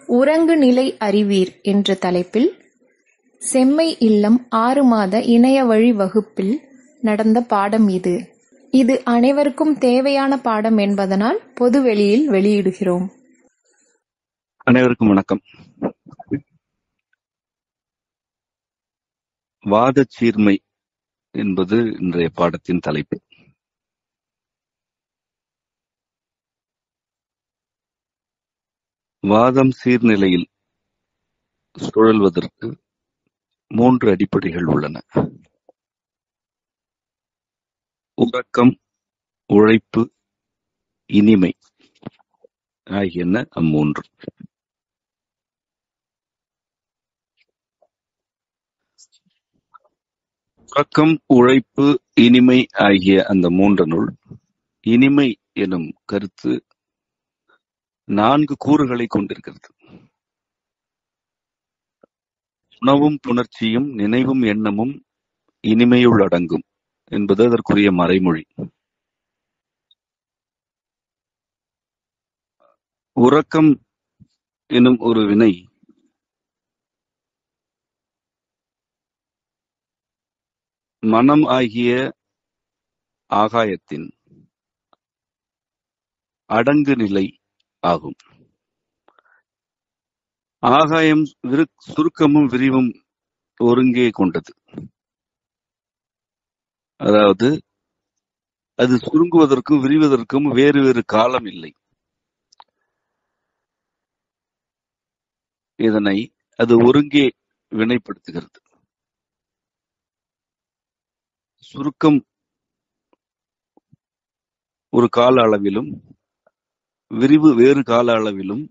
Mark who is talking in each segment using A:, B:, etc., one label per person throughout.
A: உறங்கு நிலை அறிவீர் என்ற தலைப்பில் செம்மை இல்லம் ஆறு மாத இணையவழி வகுப்பில் நடந்த பாடம் இது. இது அனைவருக்கும் தேவையான பாடம் என்பதனால் பொதுவெளியில் வெளியிடுகிறோம்.
B: அனைவருக்கும் வணக்கம் வாதச் சீர்மை என்பது இன்றைய பாடத்தின் தலைப்பு வாதம் சீர்நிலையில் சுழல்வதற்கு மூன்று அடிப்படைகள் உள்ளன உறக்கம் உழைப்பு இனிமை ஆகியன அம்மூன்று உறக்கம் உழைப்பு இனிமை ஆகிய அந்த மூன்றனுள் இனிமை எனும் கருத்து நான்கு கூறுகளை கொண்டிருக்கிறது உணவும் புணர்ச்சியும் நினைவும் எண்ணமும் இனிமையுள் அடங்கும் என்பது அதற்குரிய மறைமொழி உறக்கம் எனும் ஒரு வினை மனம் ஆகிய ஆகாயத்தின் அடங்கு நிலை ஆகும் ஆகாயம் விரு- சுருக்கமும் விரிவும் ஒருங்கே கொண்டது அதாவது அது சுருங்குவதற்கும் விரிவதற்கும் வேறு வேறு காலம் இல்லை இதனை அது ஒருங்கே வினைப்படுத்துகிறது சுருக்கம் ஒரு கால அளவிலும் விரிவு வேறு கால அளவிலும்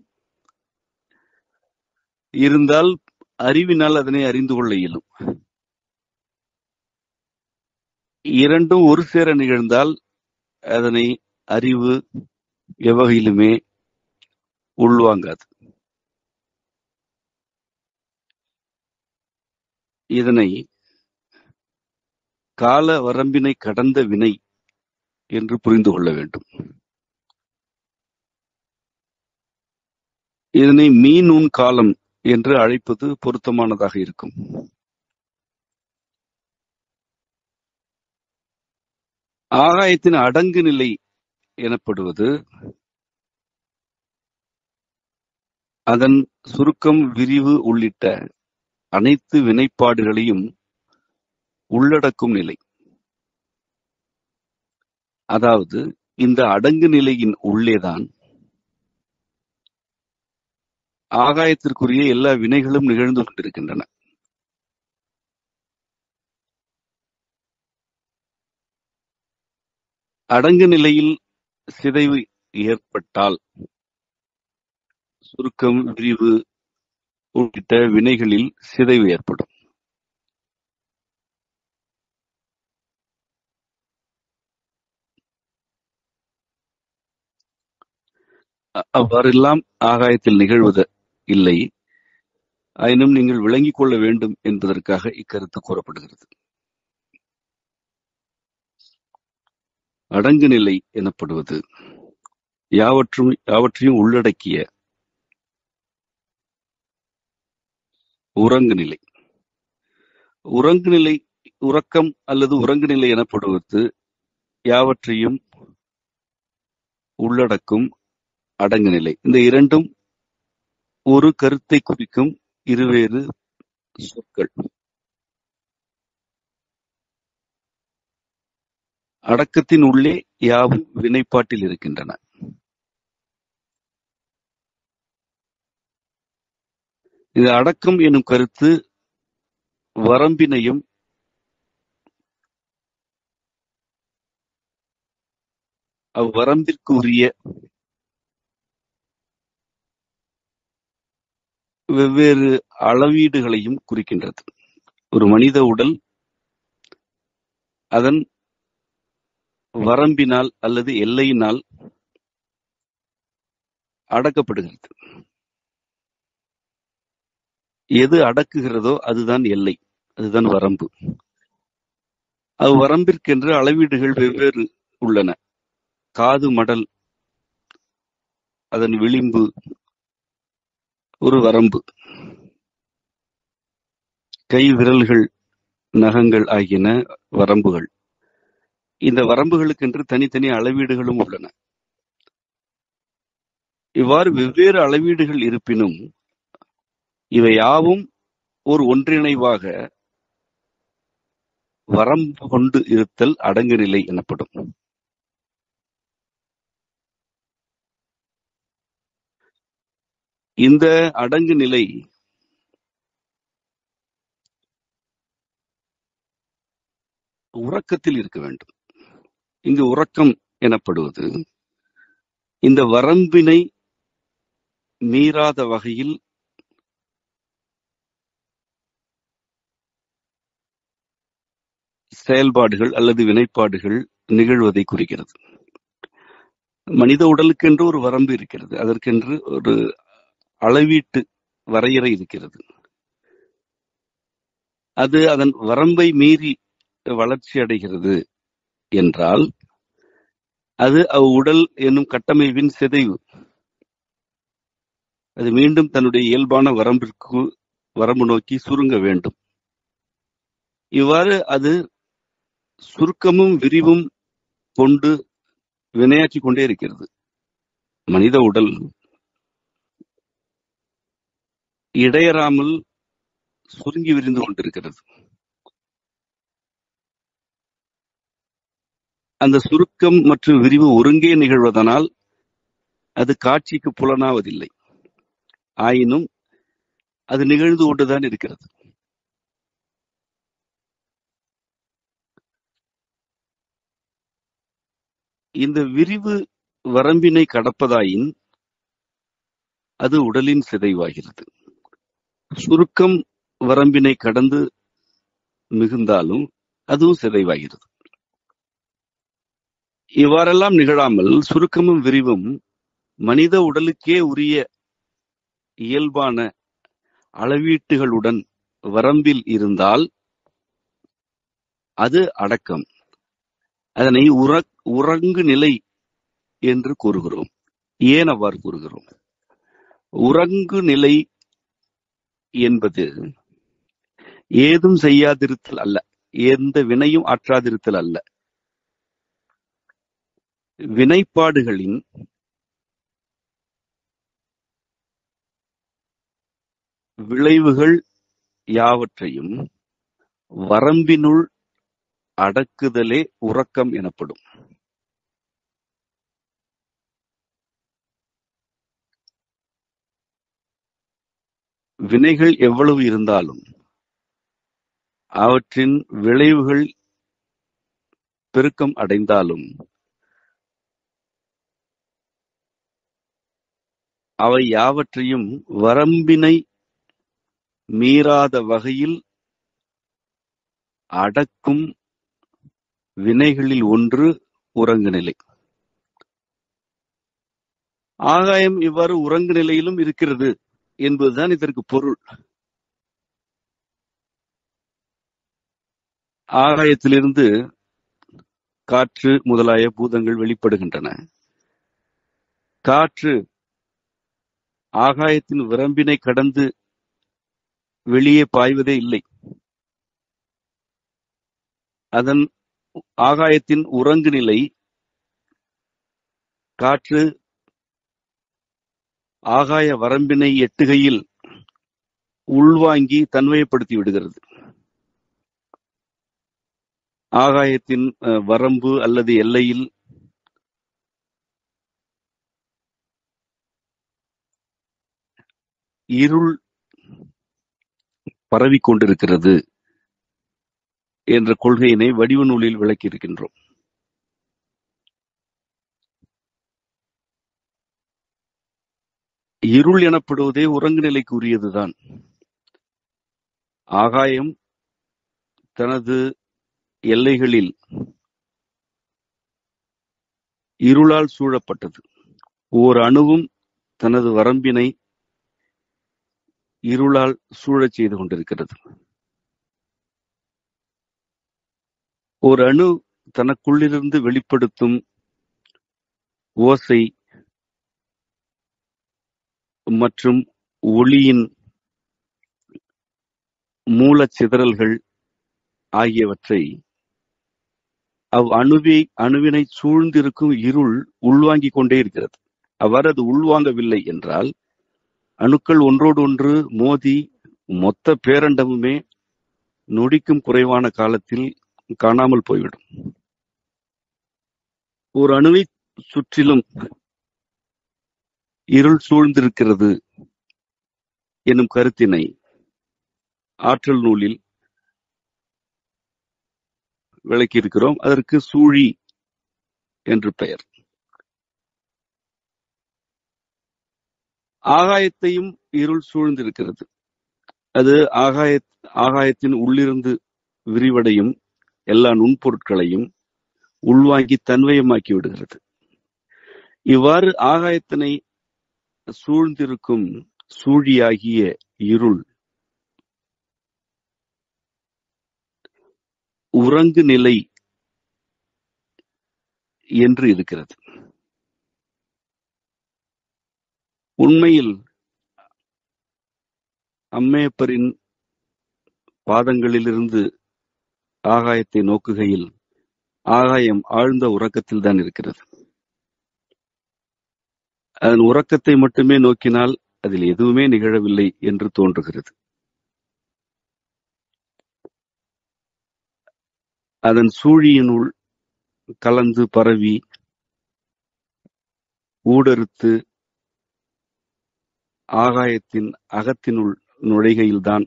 B: இருந்தால் அறிவினால் அதனை அறிந்து கொள்ள இயலும் இரண்டும் ஒரு சேர நிகழ்ந்தால் அதனை அறிவு எவ்வகையிலுமே உள்வாங்காது இதனை கால வரம்பினை கடந்த வினை என்று புரிந்து கொள்ள வேண்டும் இதனை மீநூன் காலம் என்று அழைப்பது பொருத்தமானதாக இருக்கும் ஆகாயத்தின் அடங்கு நிலை எனப்படுவது அதன் சுருக்கம் விரிவு உள்ளிட்ட அனைத்து வினைப்பாடுகளையும் உள்ளடக்கும் நிலை அதாவது இந்த அடங்கு நிலையின் உள்ளேதான் ஆகாயத்திற்குரிய எல்லா வினைகளும் நிகழ்ந்து கொண்டிருக்கின்றன அடங்கு நிலையில் சிதைவு ஏற்பட்டால் சுருக்கம் விரிவு உள்ளிட்ட வினைகளில் சிதைவு ஏற்படும் அ- அவ்வாறெல்லாம் ஆகாயத்தில் நிகழ்வது இல்லை ஆயினும் நீங்கள் விளங்கிக் கொள்ள வேண்டும் என்பதற்காக இக்கருத்து கூறப்படுகிறது அடங்கு நிலை எனப்படுவது யாவற்றும் யாவற்றையும் உள்ளடக்கிய உறங்கு நிலை உறங்கு நிலை உறக்கம் அல்லது உறங்கு நிலை எனப்படுவது யாவற்றையும் உள்ளடக்கும் அடங்கு நிலை இந்த இரண்டும் ஒரு கருத்தை குறிக்கும் இருவேறு சொற்கள் அடக்கத்தின் உள்ளே யாவும் வினைப்பாட்டில் இருக்கின்றன இந்த அடக்கம் எனும் கருத்து வரம்பினையும் அவ்வரம்பிற்கு உரிய வெவ்வேறு அளவீடுகளையும் குறிக்கின்றது ஒரு மனித உடல் அதன் வரம்பினால் அல்லது எல்லையினால் அடக்கப்படுகிறது எது அடக்குகிறதோ அதுதான் எல்லை அதுதான் வரம்பு அவ்வரம்பிற்கென்று அளவீடுகள் வெவ்வேறு உள்ளன காது மடல் அதன் விளிம்பு ஒரு வரம்பு கை விரல்கள் நகங்கள் ஆகியன வரம்புகள் இந்த வரம்புகளுக்கென்று தனித்தனி அளவீடுகளும் உள்ளன இவ்வாறு வெவ்வேறு அளவீடுகள் இருப்பினும் இவை யாவும் ஒரு ஒன்றிணைவாக வரம்பு கொண்டு இருத்தல் அடங்கு நிலை எனப்படும் இந்த அடங்கு நிலை உறக்கத்தில் இருக்க வேண்டும் இங்கு உறக்கம் எனப்படுவது இந்த வரம்பினை மீறாத வகையில் செயல்பாடுகள் அல்லது வினைப்பாடுகள் நிகழ்வதை குறிக்கிறது மனித உடலுக்கென்று ஒரு வரம்பு இருக்கிறது அதற்கென்று ஒரு அளவீட்டு வரையறை இருக்கிறது அது அதன் வரம்பை மீறி வளர்ச்சி அடைகிறது என்றால் அது அவ்வுடல் என்னும் கட்டமைப்பின் சிதைவு அது மீண்டும் தன்னுடைய இயல்பான வரம்பிற்கு வரம்பு நோக்கி சுருங்க வேண்டும் இவ்வாறு அது சுருக்கமும் விரிவும் கொண்டு வினையாற்றிக் கொண்டே இருக்கிறது மனித உடல் இடையறாமல் சுருங்கி விரிந்து கொண்டிருக்கிறது அந்த சுருக்கம் மற்றும் விரிவு ஒருங்கே நிகழ்வதனால் அது காட்சிக்கு புலனாவதில்லை ஆயினும் அது நிகழ்ந்து கொண்டுதான் இருக்கிறது இந்த விரிவு வரம்பினை கடப்பதாயின் அது உடலின் சிதைவாகிறது சுருக்கம் வரம்பினை கடந்து மிகுந்தாலும் அதுவும் சிதைவாகிறது இவ்வாறெல்லாம் நிகழாமல் சுருக்கமும் விரிவும் மனித உடலுக்கே உரிய இயல்பான அளவீட்டுகளுடன் வரம்பில் இருந்தால் அது அடக்கம் அதனை உற உறங்கு நிலை என்று கூறுகிறோம் ஏன் அவ்வாறு கூறுகிறோம் உறங்கு நிலை என்பது ஏதும் செய்யாதிருத்தல் அல்ல எந்த வினையும் ஆற்றாதிருத்தல் அல்ல வினைப்பாடுகளின் விளைவுகள் யாவற்றையும் வரம்பினுள் அடக்குதலே உறக்கம் எனப்படும் வினைகள் எவ்வளவு இருந்தாலும் அவற்றின் விளைவுகள் பெருக்கம் அடைந்தாலும் அவை யாவற்றையும் வரம்பினை மீறாத வகையில் அடக்கும் வினைகளில் ஒன்று உறங்கு நிலை ஆகாயம் இவ்வாறு உறங்கு நிலையிலும் இருக்கிறது என்பதுதான் இதற்கு பொருள் ஆகாயத்திலிருந்து காற்று முதலாய பூதங்கள் வெளிப்படுகின்றன காற்று ஆகாயத்தின் விரம்பினை கடந்து வெளியே பாய்வதே இல்லை அதன் ஆகாயத்தின் உறங்கு நிலை காற்று ஆகாய வரம்பினை எட்டுகையில் உள்வாங்கி தன்மையப்படுத்தி விடுகிறது ஆகாயத்தின் அஹ், வரம்பு அல்லது எல்லையில் இருள் பரவிக் கொண்டிருக்கிறது என்ற கொள்கையினை வடிவ நூலில் விளக்கியிருக்கின்றோம் இருள் எனப்படுவதே உறங்கு நிலைக்கு உரியதுதான் ஆகாயம் தனது எல்லைகளில் இருளால் சூழப்பட்டது ஓர் அணுவும் தனது வரம்பினை இருளால் சூழச் செய்து கொண்டிருக்கிறது ஒரு அணு தனக்குள்ளிருந்து வெளிப்படுத்தும் ஓசை மற்றும் ஒளியின் மூலச் சிதறல்கள் ஆகியவற்றை அவ் அணுவை அணுவினை சூழ்ந்திருக்கும் இருள் உள்வாங்கிக் கொண்டே இருக்கிறது அவ்வாறு அது உள்வாங்கவில்லை என்றால் அணுக்கள் ஒன்றோடு ஒன்று மோதி மொத்த பேரண்டமுமே நொடிக்கும் குறைவான காலத்தில் காணாமல் போய்விடும் ஒரு அணுவை சுற்றிலும் இருள் சூழ்ந்திருக்கிறது எனும் கருத்தினை ஆற்றல் நூலில் விளக்கியிருக்கிறோம் அதற்கு சூழி என்று பெயர் ஆகாயத்தையும் இருள் சூழ்ந்திருக்கிறது அது ஆகாய ஆகாயத்தின் உள்ளிருந்து விரிவடையும் எல்லா நுண்பொருட்களையும் உள்வாங்கி தன்வயமாக்கி விடுகிறது இவ்வாறு ஆகாயத்தினை சூழ்ந்திருக்கும் சூழியாகிய இருள் உறங்கு நிலை என்று இருக்கிறது உண்மையில் அம்மையப்பரின் பாதங்களிலிருந்து ஆகாயத்தை நோக்குகையில் ஆகாயம் ஆழ்ந்த உறக்கத்தில் தான் இருக்கிறது அதன் உறக்கத்தை மட்டுமே நோக்கினால் அதில் எதுவுமே நிகழவில்லை என்று தோன்றுகிறது அதன் சூழியினுள் கலந்து பரவி ஊடறுத்து ஆகாயத்தின் அகத்தினுள் நுழைகையில்தான்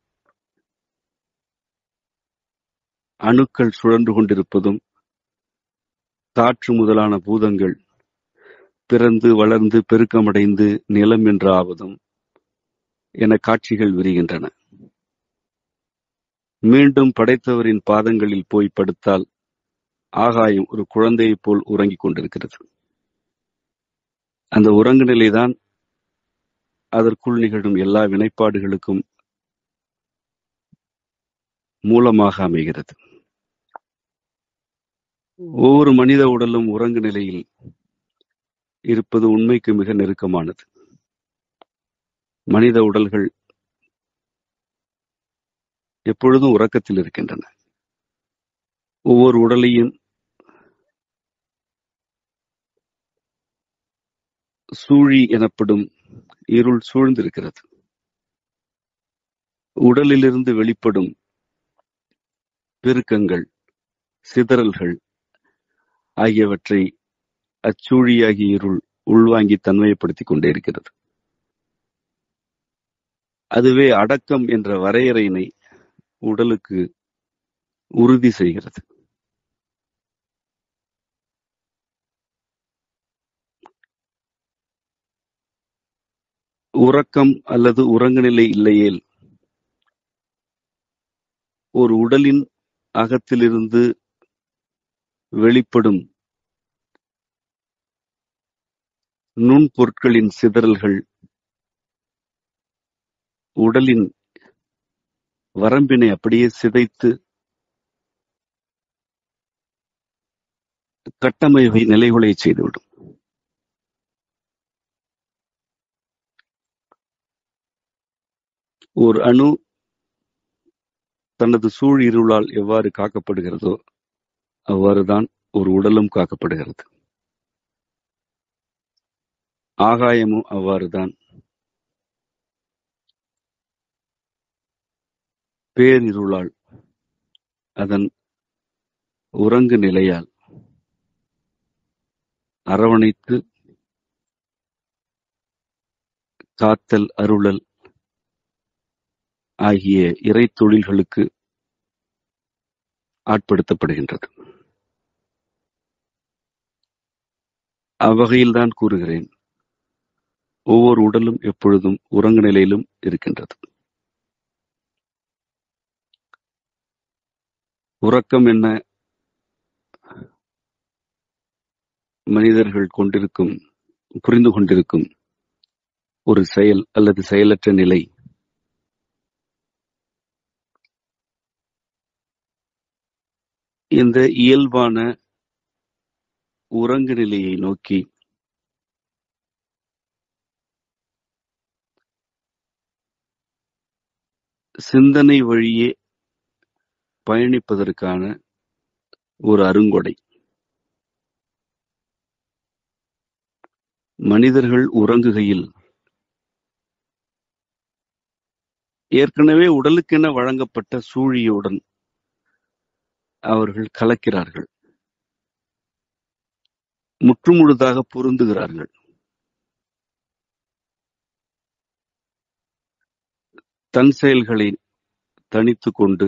B: அணுக்கள் சுழன்று கொண்டிருப்பதும் காற்று முதலான பூதங்கள் பிறந்து வளர்ந்து பெருக்கமடைந்து நிலம் என்று ஆவதும் என காட்சிகள் விரிகின்றன மீண்டும் படைத்தவரின் பாதங்களில் போய் படுத்தால் ஆகாயம் ஒரு குழந்தையைப் போல் உறங்கிக் கொண்டிருக்கிறது அந்த உறங்கு நிலைதான் அதற்குள் நிகழும் எல்லா வினைப்பாடுகளுக்கும் மூலமாக அமைகிறது ஒவ்வொரு மனித உடலும் உறங்கு நிலையில் இருப்பது உண்மைக்கு மிக நெருக்கமானது மனித உடல்கள் எப்பொழுதும் உறக்கத்தில் இருக்கின்றன ஒவ்வொரு உடலையும் சூழி எனப்படும் இருள் சூழ்ந்திருக்கிறது உடலிலிருந்து வெளிப்படும் பெருக்கங்கள் சிதறல்கள் ஆகியவற்றை அச்சூழியாகிய இருள் உள்வாங்கி தன்மையப்படுத்திக் கொண்டே இருக்கிறது அதுவே அடக்கம் என்ற வரையறையினை உடலுக்கு உறுதி செய்கிறது உறக்கம் அல்லது உறங்கு நிலை இல்லையேல் ஒரு உடலின் அகத்திலிருந்து வெளிப்படும் நுண்பொருட்களின் சிதறல்கள் உடலின் வரம்பினை அப்படியே சிதைத்து கட்டமைப்பை நிலைகுலைய செய்துவிடும் ஒரு அணு தனது சூழ் இருளால் எவ்வாறு காக்கப்படுகிறதோ அவ்வாறுதான் ஒரு உடலும் காக்கப்படுகிறது ஆகாயமும் அவ்வாறுதான் பேரிருளால் அதன் உறங்கு நிலையால் அரவணைத்து காத்தல் அருளல் ஆகிய இறை தொழில்களுக்கு ஆட்படுத்தப்படுகின்றது அவ்வகையில்தான் கூறுகிறேன் ஒவ்வொரு உடலும் எப்பொழுதும் உறங்கு நிலையிலும் இருக்கின்றது உறக்கம் என்ன மனிதர்கள் கொண்டிருக்கும் புரிந்து கொண்டிருக்கும் ஒரு செயல் அல்லது செயலற்ற நிலை இந்த இயல்பான உறங்கு நிலையை நோக்கி சிந்தனை வழியே பயணிப்பதற்கான ஒரு அருங்கொடை மனிதர்கள் உறங்குகையில் ஏற்கனவே உடலுக்கென வழங்கப்பட்ட சூழியுடன் அவர்கள் கலக்கிறார்கள் முற்றுமுழுதாக பொருந்துகிறார்கள் தன் செயல்களை தனித்துக் கொண்டு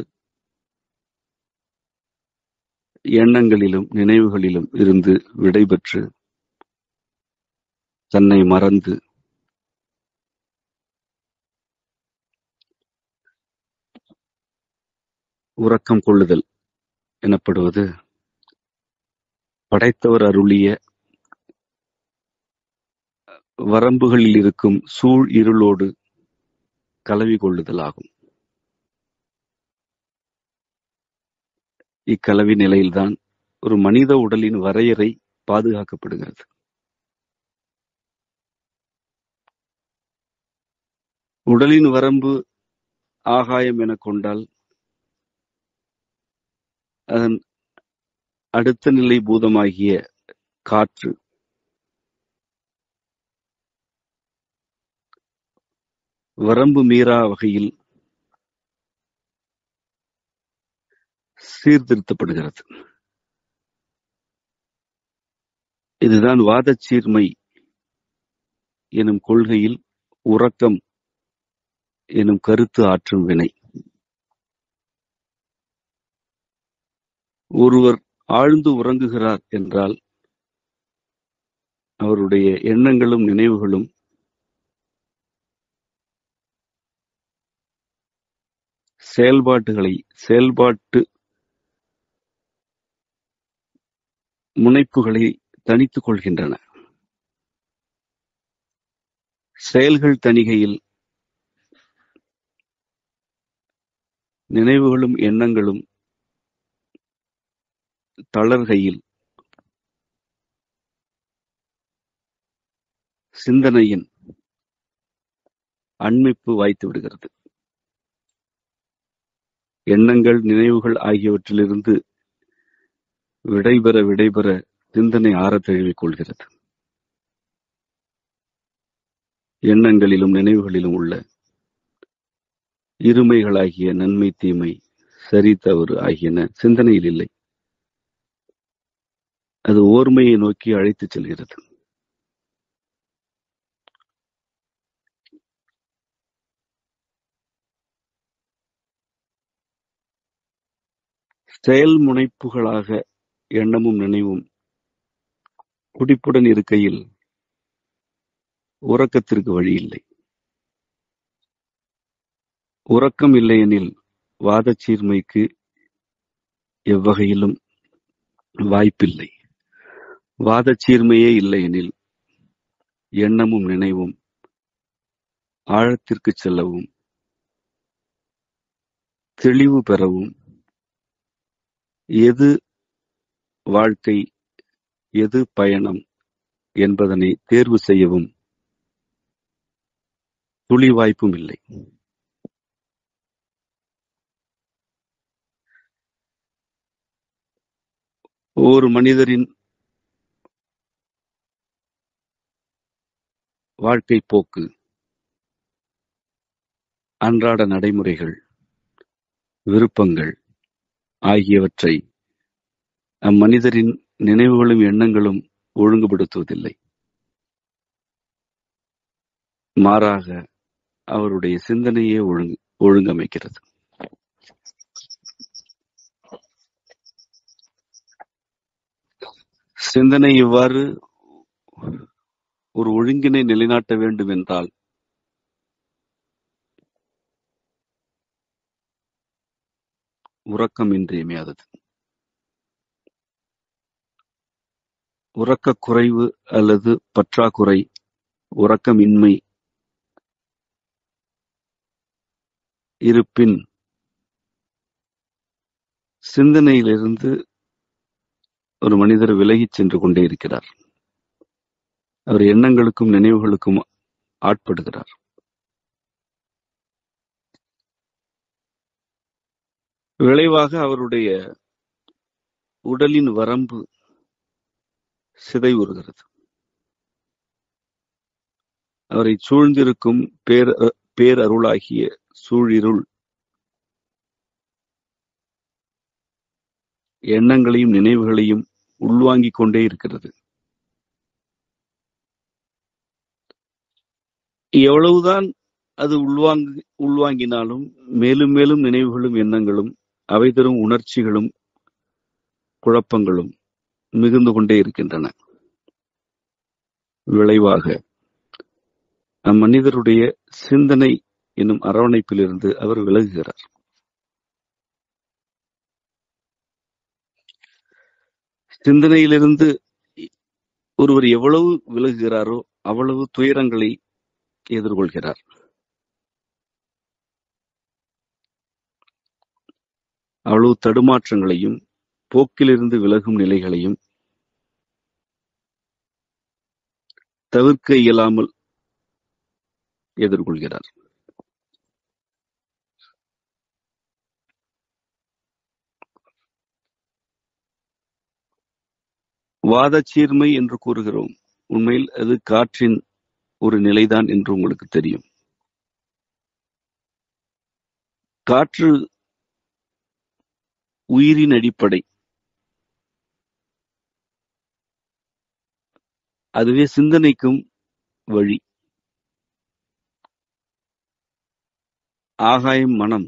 B: எண்ணங்களிலும் நினைவுகளிலும் இருந்து விடைபெற்று தன்னை மறந்து உறக்கம் கொள்ளுதல் எனப்படுவது படைத்தவர் அருளிய வரம்புகளில் இருக்கும் சூழ் இருளோடு கலவி கொள்ளுதல் ஆகும் இக்கலவி நிலையில்தான் ஒரு மனித உடலின் வரையறை பாதுகாக்கப்படுகிறது உடலின் வரம்பு ஆகாயம் என கொண்டால் அதன் அடுத்த நிலை பூதமாகிய காற்று வரம்பு மீறா வகையில் சீர்திருத்தப்படுகிறது இதுதான் வாதச்சீர்மை எனும் கொள்கையில் உறக்கம் எனும் கருத்து ஆற்றும் வினை ஒருவர் ஆழ்ந்து உறங்குகிறார் என்றால் அவருடைய எண்ணங்களும் நினைவுகளும் செயல்பாட்டுகளை செயல்பாட்டு முனைப்புகளை தனித்துக் கொள்கின்றன செயல்கள் தணிகையில் நினைவுகளும் எண்ணங்களும் தளர்கையில் சிந்தனையின் அண்மிப்பு வாய்த்து விடுகிறது எண்ணங்கள் நினைவுகள் ஆகியவற்றிலிருந்து விடைபெற விடைபெற சிந்தனை ஆறத் தழுவிக் கொள்கிறது எண்ணங்களிலும் நினைவுகளிலும் உள்ள இருமைகளாகிய நன்மை தீமை சரி தவறு ஆகியன சிந்தனையில் இல்லை அது ஓர்மையை நோக்கி அழைத்துச் செல்கிறது செயல் முனைப்புகளாக எண்ணமும் நினைவும் துடிப்புடன் இருக்கையில் உறக்கத்திற்கு வழி இல்லை உறக்கம் இல்லையெனில் வாதச்சீர்மைக்கு எவ்வகையிலும் வாய்ப்பில்லை வாதச்சீர்மையே இல்லையெனில் எண்ணமும் நினைவும் ஆழத்திற்கு செல்லவும் தெளிவு பெறவும் எது வாழ்க்கை எது பயணம் என்பதனை தேர்வு செய்யவும் துளி வாய்ப்பும் இல்லை ஒரு மனிதரின் வாழ்க்கை போக்கு அன்றாட நடைமுறைகள் விருப்பங்கள் ஆகியவற்றை அம்மனிதரின் நினைவுகளும் எண்ணங்களும் ஒழுங்குபடுத்துவதில்லை மாறாக அவருடைய சிந்தனையே ஒழுங்கு ஒழுங்கமைக்கிறது சிந்தனை இவ்வாறு ஒரு ஒழுங்கினை நிலைநாட்ட வேண்டும் என்றால் உறக்கம் இன்றியமையாதது உறக்கக் குறைவு அல்லது பற்றாக்குறை உறக்கமின்மை இருப்பின் சிந்தனையிலிருந்து ஒரு மனிதர் விலகிச் சென்று கொண்டே இருக்கிறார் அவர் எண்ணங்களுக்கும் நினைவுகளுக்கும் ஆட்படுகிறார் விளைவாக அவருடைய உடலின் வரம்பு சிதைவுறுகிறது அவரை சூழ்ந்திருக்கும் பேர் பேரருளாகிய சூழிருள் எண்ணங்களையும் நினைவுகளையும் உள்வாங்கிக் கொண்டே இருக்கிறது எவ்வளவுதான் அது உள்வாங்கி உள்வாங்கினாலும் மேலும் மேலும் நினைவுகளும் எண்ணங்களும் அவை தரும் உணர்ச்சிகளும் குழப்பங்களும் மிகுந்து கொண்டே இருக்கின்றன விளைவாக அம்மனிதருடைய சிந்தனை என்னும் அரவணைப்பிலிருந்து அவர் விலகுகிறார் சிந்தனையிலிருந்து ஒருவர் எவ்வளவு விலகுகிறாரோ அவ்வளவு துயரங்களை எதிர்கொள்கிறார் அவ்வளவு தடுமாற்றங்களையும் போக்கிலிருந்து விலகும் நிலைகளையும் தவிர்க்க இயலாமல் எதிர்கொள்கிறார் வாதச்சீர்மை என்று கூறுகிறோம் உண்மையில் அது காற்றின் ஒரு நிலைதான் என்று உங்களுக்கு தெரியும் காற்று உயிரின் அடிப்படை அதுவே சிந்தனைக்கும் வழி ஆகாயம் மனம்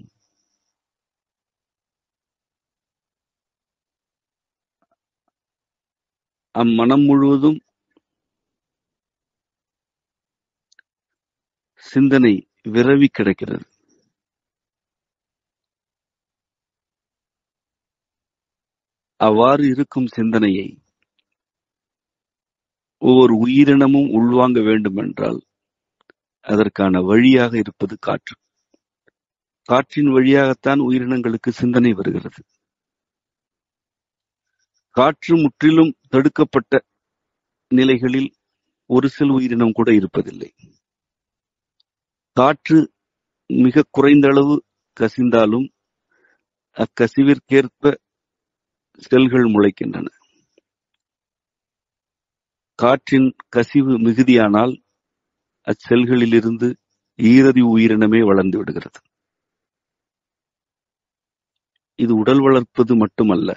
B: அம்மனம் முழுவதும் சிந்தனை விரவி கிடக்கிறது அவ்வாறு இருக்கும் சிந்தனையை ஒவ்வொரு உயிரினமும் உள்வாங்க வேண்டுமென்றால் அதற்கான வழியாக இருப்பது காற்று காற்றின் வழியாகத்தான் உயிரினங்களுக்கு சிந்தனை வருகிறது காற்று முற்றிலும் தடுக்கப்பட்ட நிலைகளில் ஒரு சில உயிரினம் கூட இருப்பதில்லை காற்று மிக குறைந்த அளவு கசிந்தாலும் அக்கசிவிற்கேற்ப செல்கள் முளைக்கின்றன காற்றின் கசிவு மிகுதியானால் அச்செல்களிலிருந்து ஈரதி உயிரினமே வளர்ந்து விடுகிறது இது உடல் வளர்ப்பது மட்டுமல்ல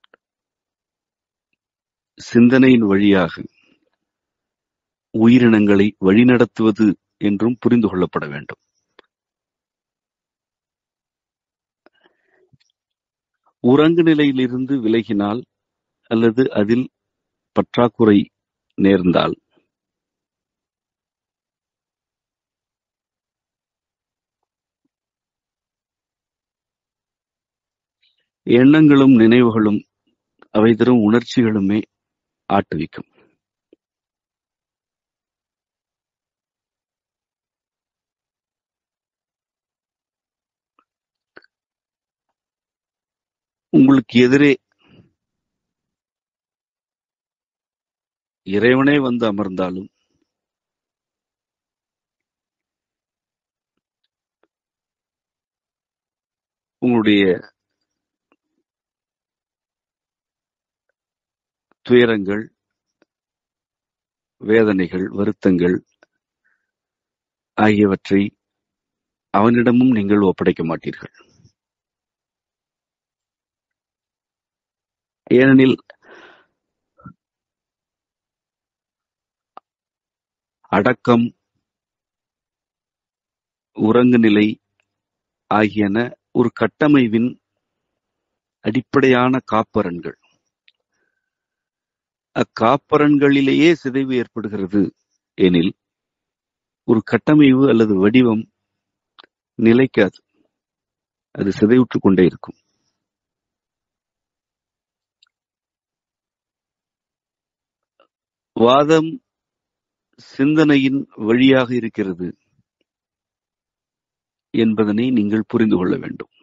B: சிந்தனையின் வழியாக உயிரினங்களை வழிநடத்துவது என்றும் புரிந்து கொள்ளப்பட வேண்டும் உறங்கு நிலையிலிருந்து விலகினால் அல்லது அதில் பற்றாக்குறை நேர்ந்தால் எண்ணங்களும் நினைவுகளும் அவை தரும் உணர்ச்சிகளுமே ஆட்டுவிக்கும் உங்களுக்கு எதிரே இறைவனே வந்து அமர்ந்தாலும் உங்களுடைய துயரங்கள் வேதனைகள் வருத்தங்கள் ஆகியவற்றை அவனிடமும் நீங்கள் ஒப்படைக்க மாட்டீர்கள் ஏனெனில் அடக்கம் உறங்கு நிலை ஆகியன ஒரு கட்டமைவின் அடிப்படையான காப்பரன்கள் அக்காப்பரன்களிலேயே சிதைவு ஏற்படுகிறது எனில் ஒரு கட்டமைவு அல்லது வடிவம் நிலைக்காது அது சிதைவுற்றுக் கொண்டே இருக்கும் வாதம் சிந்தனையின் வழியாக இருக்கிறது என்பதனை நீங்கள் புரிந்து கொள்ள வேண்டும்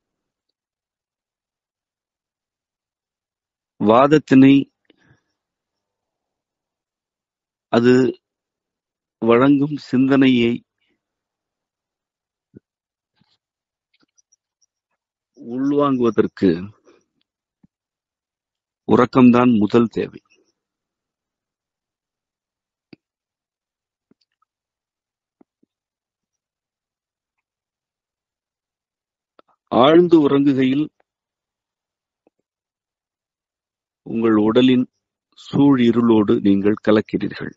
B: வாதத்தினை அது வழங்கும் சிந்தனையை உள்வாங்குவதற்கு உறக்கம்தான் முதல் தேவை ஆழ்ந்து உறங்குகையில் உங்கள் உடலின் சூழ் இருளோடு நீங்கள் கலக்கிறீர்கள்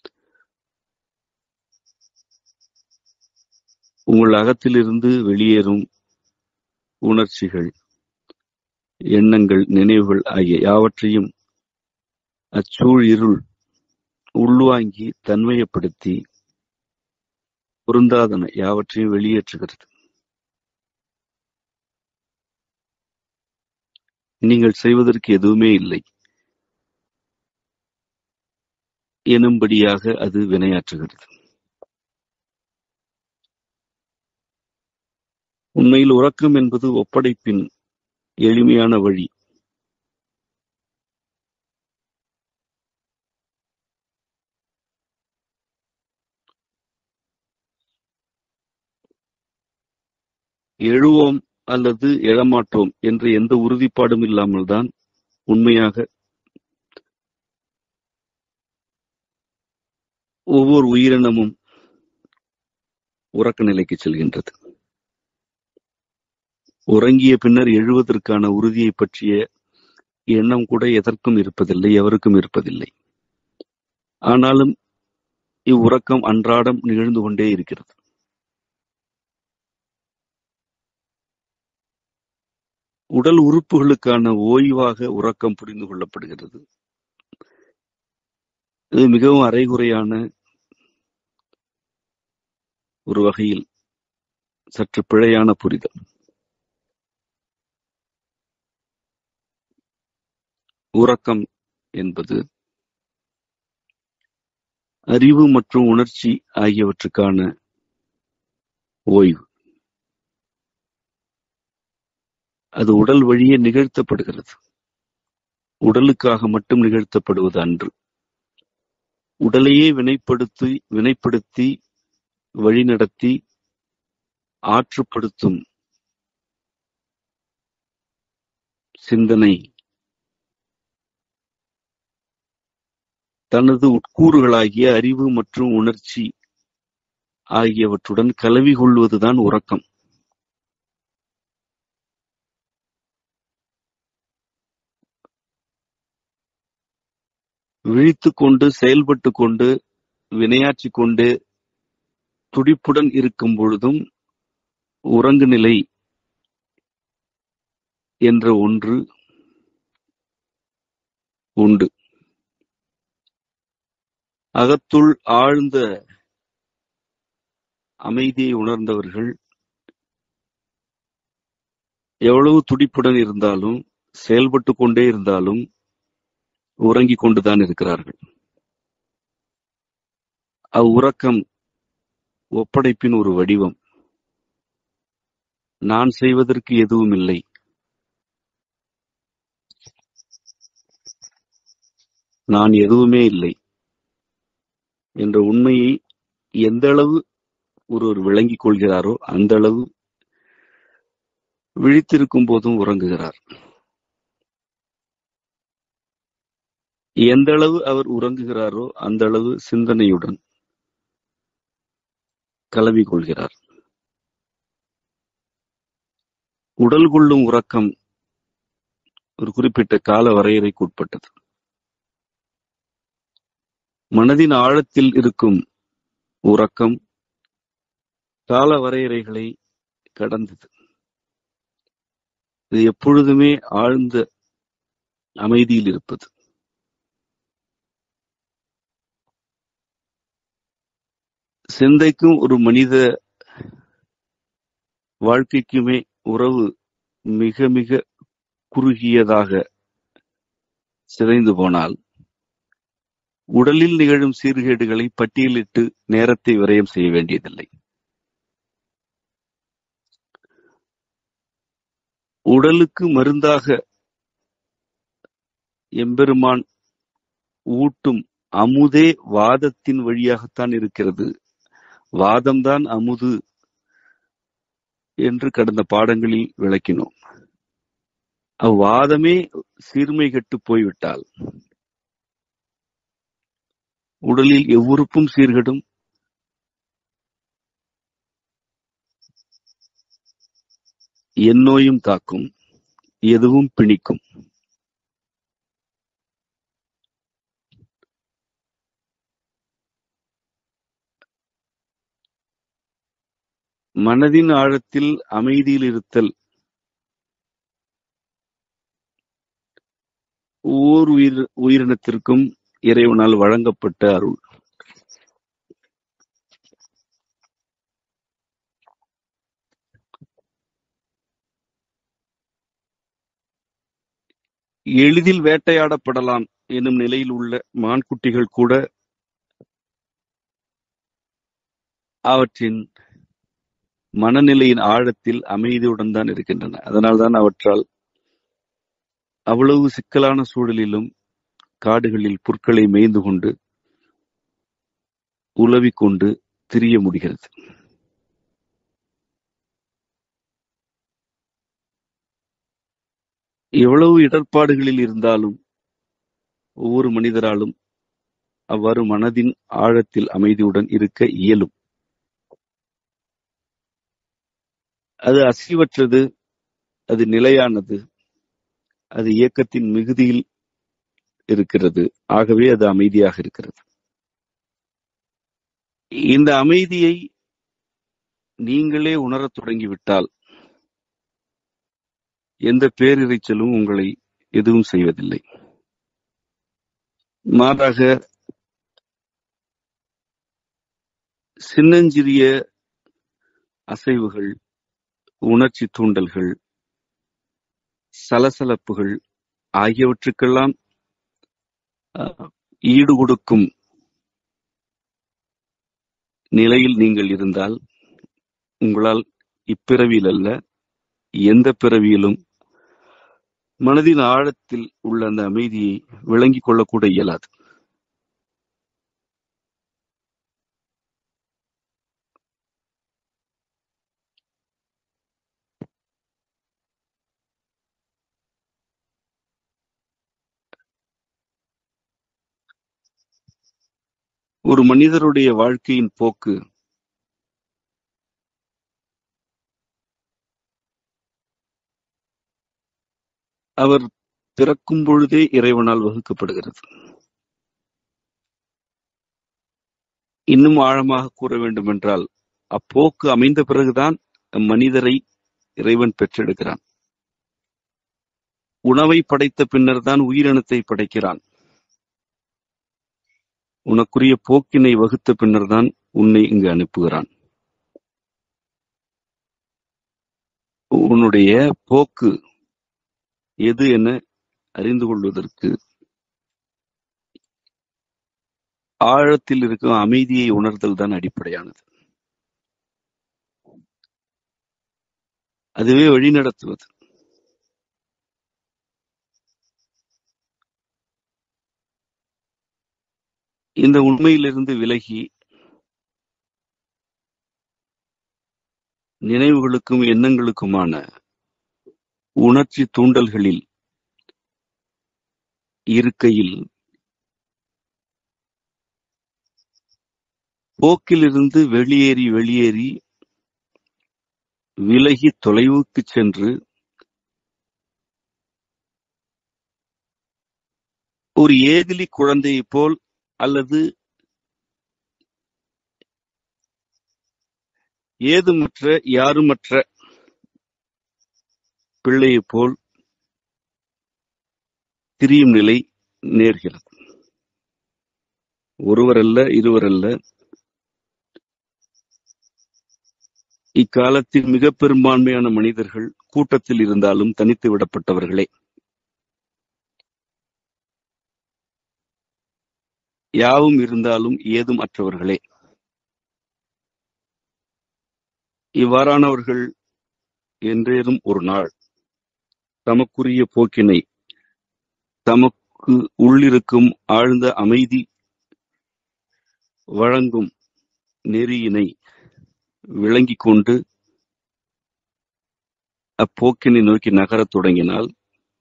B: உங்கள் அகத்திலிருந்து வெளியேறும் உணர்ச்சிகள் எண்ணங்கள் நினைவுகள் ஆகிய யாவற்றையும் அச்சூழ் இருள் உள்வாங்கி தன்மையப்படுத்தி பொருந்தாதன யாவற்றையும் வெளியேற்றுகிறது நீங்கள் செய்வதற்கு எதுவுமே இல்லை எனும்படியாக அது வினையாற்றுகிறது உண்மையில் உறக்கம் என்பது ஒப்படைப்பின் எளிமையான வழி எழுவோம் அல்லது எழமாட்டோம் என்ற எந்த உறுதிப்பாடும் இல்லாமல் தான் உண்மையாக ஒவ்வொரு உயிரினமும் உறக்க நிலைக்கு செல்கின்றது உறங்கிய பின்னர் எழுவதற்கான உறுதியை பற்றிய எண்ணம் கூட எதற்கும் இருப்பதில்லை எவருக்கும் இருப்பதில்லை ஆனாலும் இவ்வுறக்கம் அன்றாடம் நிகழ்ந்து கொண்டே இருக்கிறது உடல் உறுப்புகளுக்கான ஓய்வாக உறக்கம் புரிந்து கொள்ளப்படுகிறது இது மிகவும் அரைகுறையான ஒரு வகையில் சற்று பிழையான புரிதல் உறக்கம் என்பது அறிவு மற்றும் உணர்ச்சி ஆகியவற்றுக்கான ஓய்வு அது உடல் வழியே நிகழ்த்தப்படுகிறது உடலுக்காக மட்டும் நிகழ்த்தப்படுவது அன்று உடலையே வினைப்படுத்தி வினைப்படுத்தி வழிநடத்தி ஆற்றுப்படுத்தும் சிந்தனை தனது உட்கூறுகளாகிய அறிவு மற்றும் உணர்ச்சி ஆகியவற்றுடன் கலவி கொள்வதுதான் உறக்கம் விழித்துக் கொண்டு செயல்பட்டு கொண்டு வினையாற்றிக் கொண்டு துடிப்புடன் இருக்கும் பொழுதும் உறங்கு நிலை என்ற ஒன்று உண்டு அகத்துள் ஆழ்ந்த அமைதியை உணர்ந்தவர்கள் எவ்வளவு துடிப்புடன் இருந்தாலும் செயல்பட்டு கொண்டே இருந்தாலும் உறங்கிக் கொண்டுதான் இருக்கிறார்கள் அவ்வுறக்கம் ஒப்படைப்பின் ஒரு வடிவம் நான் செய்வதற்கு எதுவும் இல்லை நான் எதுவுமே இல்லை என்ற உண்மையை எந்த அளவு ஒருவர் விளங்கிக் கொள்கிறாரோ அந்த அளவு விழித்திருக்கும் போதும் உறங்குகிறார் எந்த அளவு அவர் உறங்குகிறாரோ அந்த அளவு சிந்தனையுடன் கலவி கொள்கிறார் உடல் கொள்ளும் உறக்கம் ஒரு குறிப்பிட்ட கால வரையறைக்கு உட்பட்டது மனதின் ஆழத்தில் இருக்கும் உறக்கம் கால வரையறைகளை கடந்தது இது எப்பொழுதுமே ஆழ்ந்த அமைதியில் இருப்பது சிந்தைக்கும் ஒரு மனித வாழ்க்கைக்குமே உறவு மிக மிக குறுகியதாக சிதைந்து போனால் உடலில் நிகழும் சீர்கேடுகளை பட்டியலிட்டு நேரத்தை விரயம் செய்ய வேண்டியதில்லை உடலுக்கு மருந்தாக எம்பெருமான் ஊட்டும் அமுதே வாதத்தின் வழியாகத்தான் இருக்கிறது வாதம்தான் அமுது என்று கடந்த பாடங்களில் விளக்கினோம் அவ்வாதமே சீர்மை கெட்டு போய்விட்டால் உடலில் எவ்வுறுப்பும் சீர்கெடும் எந்நோயும் தாக்கும் எதுவும் பிணிக்கும் மனதின் ஆழத்தில் அமைதியில் இருத்தல் ஓர் உயிர் உயிரினத்திற்கும் இறைவனால் வழங்கப்பட்ட அருள் எளிதில் வேட்டையாடப்படலாம் எனும் நிலையில் உள்ள மான்குட்டிகள் கூட அவற்றின் மனநிலையின் ஆழத்தில் அமைதியுடன் தான் இருக்கின்றன அதனால்தான் அவற்றால் அவ்வளவு சிக்கலான சூழலிலும் காடுகளில் புற்களை மேய்ந்து கொண்டு உலவிக் கொண்டு திரிய முடிகிறது எவ்வளவு இடர்பாடுகளில் இருந்தாலும் ஒவ்வொரு மனிதராலும் அவ்வாறு மனதின் ஆழத்தில் அமைதியுடன் இருக்க இயலும் அது அசைவற்றது அது நிலையானது அது இயக்கத்தின் மிகுதியில் இருக்கிறது ஆகவே அது அமைதியாக இருக்கிறது இந்த அமைதியை நீங்களே உணரத் தொடங்கிவிட்டால் எந்த பேரிரைச்சலும் உங்களை எதுவும் செய்வதில்லை மாறாக சின்னஞ்சிறிய அசைவுகள் உணர்ச்சி தூண்டல்கள் சலசலப்புகள் ஆகியவற்றுக்கெல்லாம் அஹ், ஈடு கொடுக்கும் நிலையில் நீங்கள் இருந்தால் உங்களால் இப்பிறவியில் அல்ல எந்த பிறவியிலும் மனதின் ஆழத்தில் உள்ள அந்த அமைதியை விளங்கிக் கொள்ளக்கூட இயலாது ஒரு மனிதருடைய வாழ்க்கையின் போக்கு அவர் பிறக்கும் பொழுதே இறைவனால் வகுக்கப்படுகிறது இன்னும் ஆழமாக கூற வேண்டுமென்றால் அப்போக்கு அமைந்த பிறகுதான் மனிதரை இறைவன் பெற்றெடுக்கிறான் உணவை படைத்த பின்னர் தான் உயிரினத்தை படைக்கிறான் உனக்குரிய போக்கினை வகுத்த பின்னர் தான் உன்னை இங்கு அனுப்புகிறான் உன்னுடைய போக்கு எது என அறிந்து கொள்வதற்கு ஆழத்தில் இருக்கும் அமைதியை உணர்தல் தான் அடிப்படையானது அதுவே வழிநடத்துவது இந்த உண்மையிலிருந்து விலகி நினைவுகளுக்கும் எண்ணங்களுக்குமான உணர்ச்சி தூண்டல்களில் இருக்கையில் போக்கிலிருந்து வெளியேறி வெளியேறி விலகி தொலைவுக்கு சென்று ஒரு ஏதிலி குழந்தையைப் போல் அல்லது ஏதுமற்ற யாருமற்ற பிள்ளையைப் போல் திரியும் நிலை நேர்கிறது ஒருவரல்ல இருவரல்ல இக்காலத்தில் மிக பெரும்பான்மையான மனிதர்கள் கூட்டத்தில் இருந்தாலும் தனித்து விடப்பட்டவர்களே யாவும் இருந்தாலும் ஏதும் அற்றவர்களே இவ்வாறானவர்கள் என்றேனும் ஒரு நாள் தமக்குரிய போக்கினை தமக்கு உள்ளிருக்கும் ஆழ்ந்த அமைதி வழங்கும் நெறியினை விளங்கிக் கொண்டு அப்போக்கினை நோக்கி நகரத் தொடங்கினால்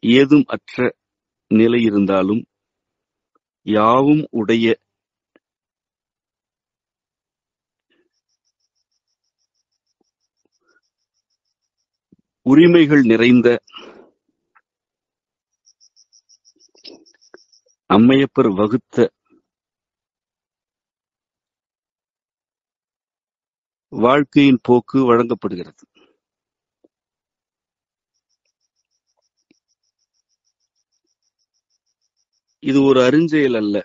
B: ஏதும் அற்ற நிலை இருந்தாலும் யாவும் உடைய உரிமைகள் நிறைந்த அம்மையப்பர் வகுத்த வாழ்க்கையின் போக்கு வழங்கப்படுகிறது இது ஒரு அருஞ்செயல் அல்ல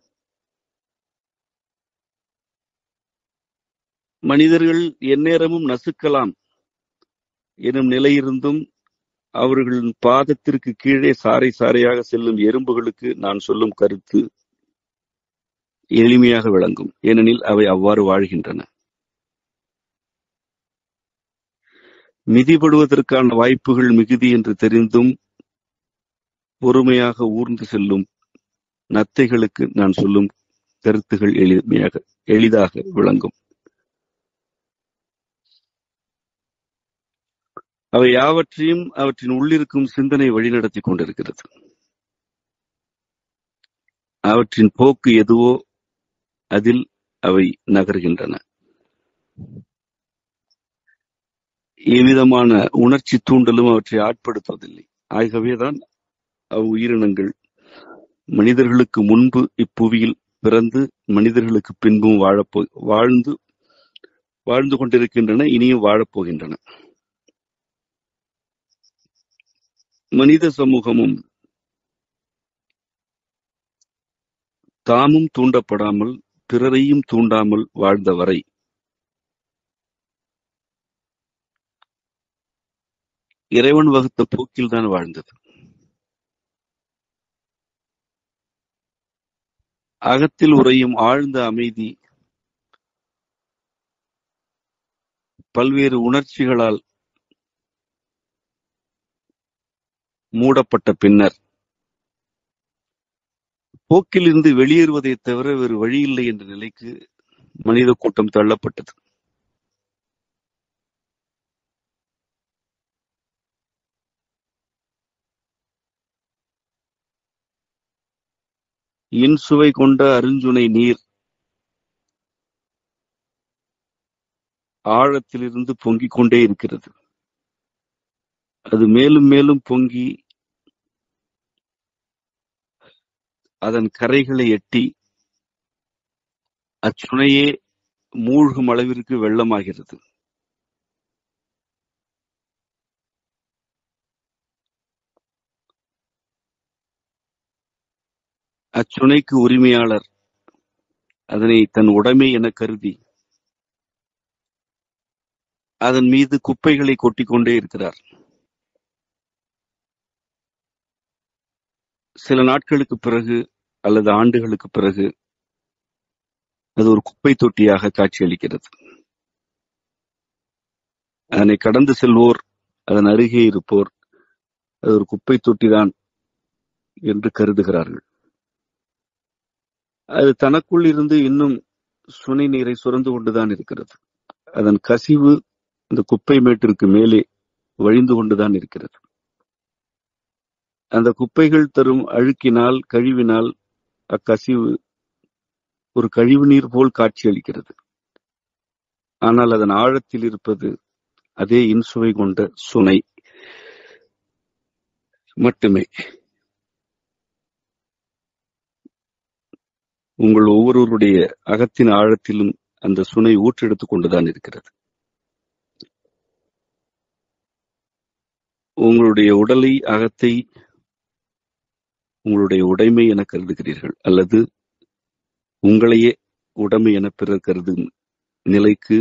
B: மனிதர்கள் எந்நேரமும் நசுக்கலாம் எனும் நிலையிருந்தும் அவர்களின் பாதத்திற்கு கீழே சாறை சாறையாக செல்லும் எறும்புகளுக்கு நான் சொல்லும் கருத்து எளிமையாக விளங்கும் ஏனெனில் அவை அவ்வாறு வாழ்கின்றன மிதிபடுவதற்கான வாய்ப்புகள் மிகுதி என்று தெரிந்தும் பொறுமையாக ஊர்ந்து செல்லும் நத்தைகளுக்கு நான் சொல்லும் கருத்துகள் எளிமையாக எளிதாக விளங்கும் அவை யாவற்றையும் அவற்றின் உள்ளிருக்கும் சிந்தனை வழிநடத்தி கொண்டிருக்கிறது அவற்றின் போக்கு எதுவோ அதில் அவை நகர்கின்றன எவ்விதமான உணர்ச்சி தூண்டலும் அவற்றை ஆட்படுத்துவதில்லை ஆகவேதான் அவ் உயிரினங்கள் மனிதர்களுக்கு முன்பு இப்புவியில் பிறந்து மனிதர்களுக்கு பின்பும் வாழப்போ வாழ்ந்து வாழ்ந்து கொண்டிருக்கின்றன இனியும் வாழப்போகின்றன மனித சமூகமும் தாமும் தூண்டப்படாமல் பிறரையும் தூண்டாமல் வாழ்ந்த வரை இறைவன் வகுத்த போக்கில்தான் வாழ்ந்தது அகத்தில் உறையும் ஆழ்ந்த அமைதி பல்வேறு உணர்ச்சிகளால் மூடப்பட்ட பின்னர் போக்கிலிருந்து வெளியேறுவதை தவிர வேறு வழியில்லை என்ற நிலைக்கு மனித கூட்டம் தள்ளப்பட்டது இன்சுவை கொண்ட அருஞ்சுனை நீர் ஆழத்திலிருந்து பொங்கிக் கொண்டே இருக்கிறது அது மேலும் மேலும் பொங்கி அதன் கரைகளை எட்டி அச்சுனையே மூழ்கும் அளவிற்கு வெள்ளமாகிறது அச்சுனைக்கு உரிமையாளர் அதனை தன் உடைமை என கருதி அதன் மீது குப்பைகளை கொட்டிக் கொண்டே இருக்கிறார் சில நாட்களுக்கு பிறகு அல்லது ஆண்டுகளுக்கு பிறகு அது ஒரு குப்பை தொட்டியாக காட்சியளிக்கிறது அதனை கடந்து செல்வோர் அதன் அருகே இருப்போர் அது ஒரு குப்பை தொட்டிதான் என்று கருதுகிறார்கள் அது தனக்குள் இருந்து இன்னும் சுனை நீரை சுரந்து கொண்டுதான் இருக்கிறது அதன் கசிவு இந்த குப்பை மேட்டிற்கு மேலே வழிந்து கொண்டுதான் இருக்கிறது அந்த குப்பைகள் தரும் அழுக்கினால் கழிவினால் அக்கசிவு ஒரு கழிவு நீர் போல் காட்சியளிக்கிறது ஆனால் அதன் ஆழத்தில் இருப்பது அதே இன்சுவை கொண்ட சுனை மட்டுமே உங்கள் ஒவ்வொருவருடைய அகத்தின் ஆழத்திலும் அந்த சுனை ஊற்றெடுத்துக் கொண்டுதான் இருக்கிறது உங்களுடைய உடலை அகத்தை உங்களுடைய உடைமை என கருதுகிறீர்கள் அல்லது உங்களையே உடைமை என பிறர் கருதும் நிலைக்கு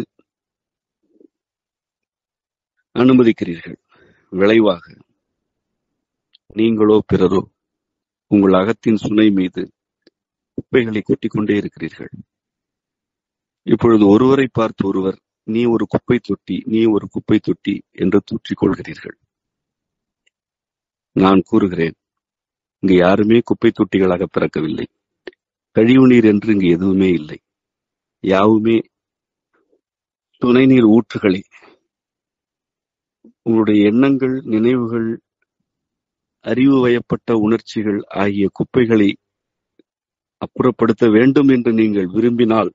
B: அனுமதிக்கிறீர்கள் விளைவாக நீங்களோ பிறரோ உங்கள் அகத்தின் சுனை மீது குப்பைகளை கொட்டிக் கொண்டே இருக்கிறீர்கள் இப்பொழுது ஒருவரை பார்த்து ஒருவர் நீ ஒரு குப்பை தொட்டி நீ ஒரு குப்பை தொட்டி என்று தூற்றிக் கொள்கிறீர்கள் நான் கூறுகிறேன் இங்கு யாருமே குப்பை தொட்டிகளாக பிறக்கவில்லை கழிவு நீர் என்று இங்கு எதுவுமே இல்லை யாவுமே துணை நீர் ஊற்றுகளே உங்களுடைய எண்ணங்கள் நினைவுகள் அறிவு வயப்பட்ட உணர்ச்சிகள் ஆகிய குப்பைகளை அப்புறப்படுத்த வேண்டும் என்று நீங்கள் விரும்பினால்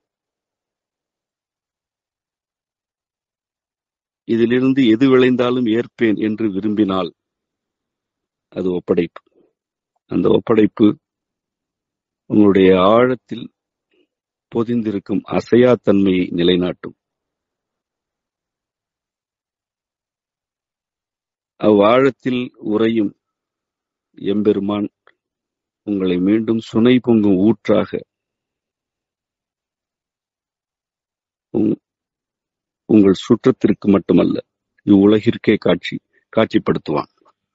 B: இதிலிருந்து எது விளைந்தாலும் ஏற்பேன் என்று விரும்பினால் அது ஒப்படைப்பு அந்த ஒப்படைப்பு உங்களுடைய ஆழத்தில் பொதிந்திருக்கும் அசையா தன்மையை நிலைநாட்டும் அவ்வாழத்தில் உறையும் எம்பெருமான் உங்களை மீண்டும் சுனை பொங்கும் ஊற்றாக உங்- உங்கள் சுற்றத்திற்கு மட்டுமல்ல இவ்வுலகிற்கே காட்சி காட்சிப்படுத்துவான்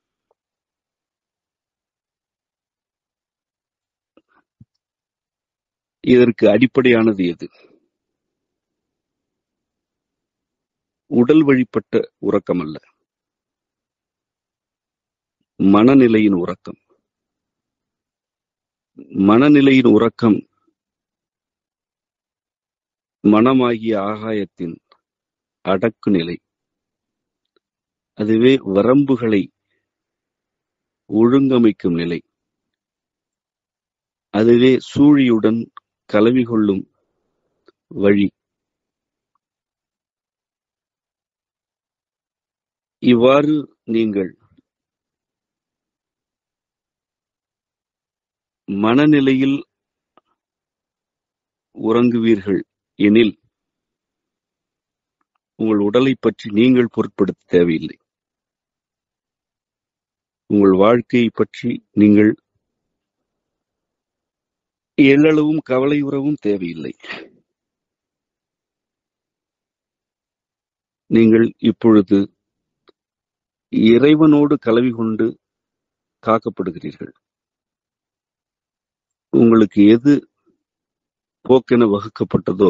B: இதற்கு அடிப்படையானது எது உடல் வழிப்பட்ட உறக்கம் அல்ல மனநிலையின் உறக்கம் மனநிலையின் உறக்கம் மனமாகிய ஆகாயத்தின் அடக்கு நிலை அதுவே வரம்புகளை ஒழுங்கமைக்கும் நிலை அதுவே சூழியுடன் கலவி கொள்ளும் வழி இவ்வாறு நீங்கள் மனநிலையில் உறங்குவீர்கள் எனில் உங்கள் உடலை பற்றி நீங்கள் பொருட்படுத்த தேவையில்லை உங்கள் வாழ்க்கையை பற்றி நீங்கள் எள்ளளவும் கவலை உறவும் தேவையில்லை நீங்கள் இப்பொழுது இறைவனோடு கலவி கொண்டு காக்கப்படுகிறீர்கள் உங்களுக்கு எது போக்கென வகுக்கப்பட்டதோ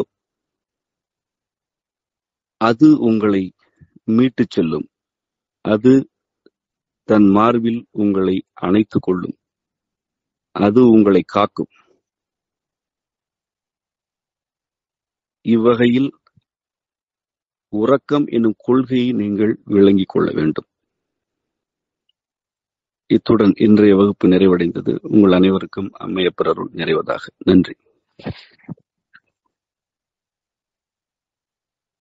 B: அது உங்களை மீட்டுச் செல்லும் அது தன் மார்பில் உங்களை அணைத்துக் கொள்ளும் அது உங்களை காக்கும் இவ்வகையில் உறக்கம் எனும் கொள்கையை நீங்கள் விளங்கிக் கொள்ள வேண்டும் இத்துடன் இன்றைய வகுப்பு நிறைவடைந்தது உங்கள் அனைவருக்கும் அம்மையப்பர் அருள் நிறைவதாக நன்றி